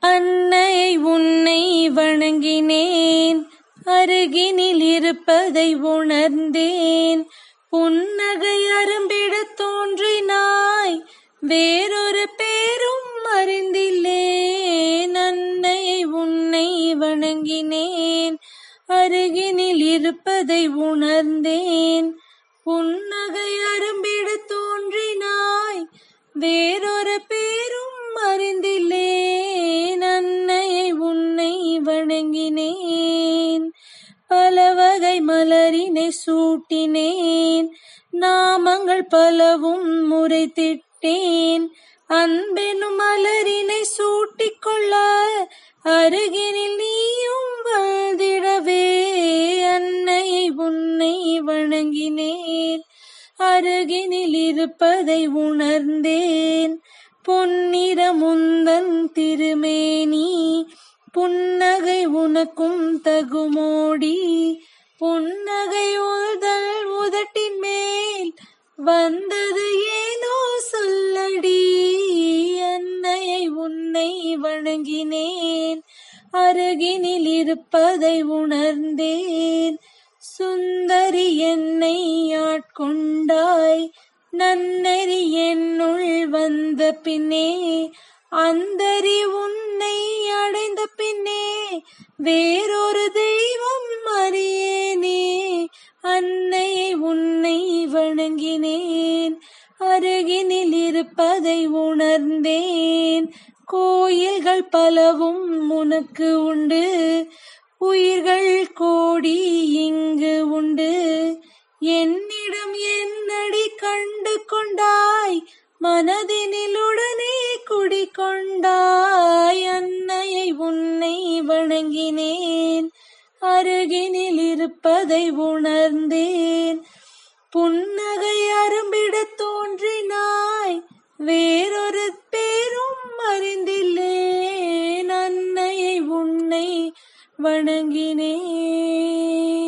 அன்னையை உன்னை வணங்கினேன் அருகினில் இருப்பதை உணர்ந்தேன் புன்னகை அரும்பிடத் தோன்றினாய் வேறொரு பேரும் அறிந்தில்லேன் அன்னையை உன்னை வணங்கினேன் அருகினில் இருப்பதை உணர்ந்தேன் புன்னகை அரும்பிடத் தோன்றினாய் வேறொரு பேரும் அறிந்தில்லேன் அன்னையை உன்னை வணங்கினேன் பல வகை மலரினை சூட்டினேன் நாமங்கள் பலவும் முறைத்திட்டேன் அன்பெனும் மலரினை சூட்டிக்கொள்ள அருகினில் நீயும் வாழ்ந்திடவே அன்னையை உன்னை வணங்கினேன் அருகினில் இருப்பதை உணர்ந்தேன் பொன்னிற முந்தன் திருமேனி புன்னகை உனக்கும் தகுமோடி புன்னகை உதல் உதட்டின் மேல் வந்தது ஏனோ சொல்லடி அன்னையை உன்னை வணங்கினேன் அருகினில் இருப்பதை உணர்ந்தேன் சுந்தரி என்னை ஆட்கொண்டாய் நன்னெறி என்னுள் வந்த பின்னே அந்தரி உன்னை அடைந்த பின்னே வேறொரு தெய்வம் அறியேனே அன்னையை உன்னை வணங்கினேன் அருகினில் இருப்பதை உணர்ந்தேன் கோயில்கள் பலவும் உனக்கு உண்டு உயிர்கள் கோடி இங்கு உண்டு என்னிடம் என்னடி கண்டு கொண்டாய் மனதினில் உடனே குடிக்கொண்டாய் அன்னையை உன்னை வணங்கினேன் அருகினில் இருப்பதை உணர்ந்தேன் புன்னகை அரும்பிடத் தோன்றினாய் வேறொரு பேரும் அறிந்தில்லேன் அன்னையை உன்னை வணங்கினேன்